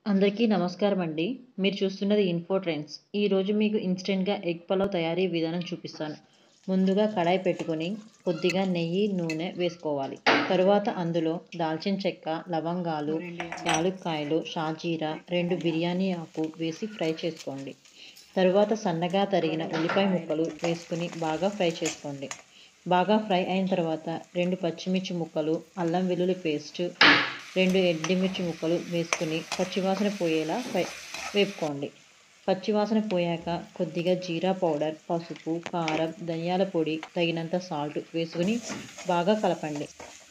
అందరికీ నమస్కారం అండి మీరు చూస్తున్నది ఇన్ఫో ట్రెండ్స్ ఈరోజు మీకు ఇన్స్టెంట్గా ఎగ్ పలావ్ తయారీ విధానం చూపిస్తాను ముందుగా కడాయి పెట్టుకొని కొద్దిగా నెయ్యి నూనె వేసుకోవాలి తరువాత అందులో దాల్చిన చెక్క లవంగాలు యాలుక్కాయలు షాజీరా రెండు బిర్యానీ ఆకు వేసి ఫ్రై చేసుకోండి తరువాత సన్నగా తరిగిన ఉల్లిపాయ ముక్కలు వేసుకుని బాగా ఫ్రై చేసుకోండి బాగా ఫ్రై అయిన తర్వాత రెండు పచ్చిమిర్చి ముక్కలు అల్లం వెల్లుల్లి పేస్ట్ రెండు ఎండుమిర్చి ముక్కలు వేసుకుని పచ్చివాసన పోయేలా ఫ్రై వేపుకోండి పచ్చివాసన పోయాక కొద్దిగా జీరా పౌడర్ పసుపు కారం ధనియాల పొడి తగినంత సాల్ట్ వేసుకుని బాగా కలపండి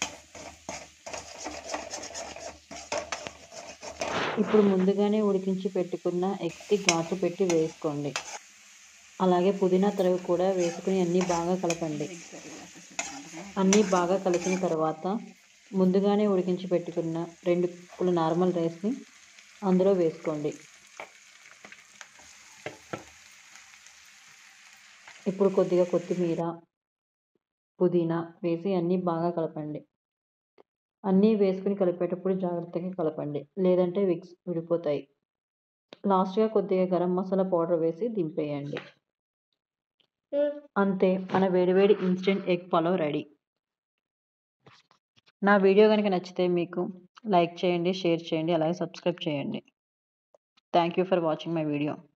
ఇప్పుడు ముందుగానే ఉడికించి పెట్టుకున్న ఎగ్కి ఘాటు పెట్టి వేసుకోండి అలాగే పుదీనా తరుగు కూడా వేసుకుని అన్నీ బాగా కలపండి అన్నీ బాగా కలిసిన తర్వాత ముందుగానే ఉడికించి పెట్టుకున్న రెండు కప్పులు నార్మల్ రైస్ని అందులో వేసుకోండి ఇప్పుడు కొద్దిగా కొత్తిమీర పుదీనా వేసి అన్నీ బాగా కలపండి అన్నీ వేసుకుని కలిపేటప్పుడు జాగ్రత్తగా కలపండి లేదంటే విక్స్ విడిపోతాయి లాస్ట్గా కొద్దిగా గరం మసాలా పౌడర్ వేసి దింపేయండి అంతే మన వేడివేడి ఇన్స్టెంట్ ఎగ్ పలావ్ రెడీ నా వీడియో కనుక నచ్చితే మీకు లైక్ చేయండి షేర్ చేయండి అలాగే సబ్స్క్రైబ్ చేయండి thank you for watching my video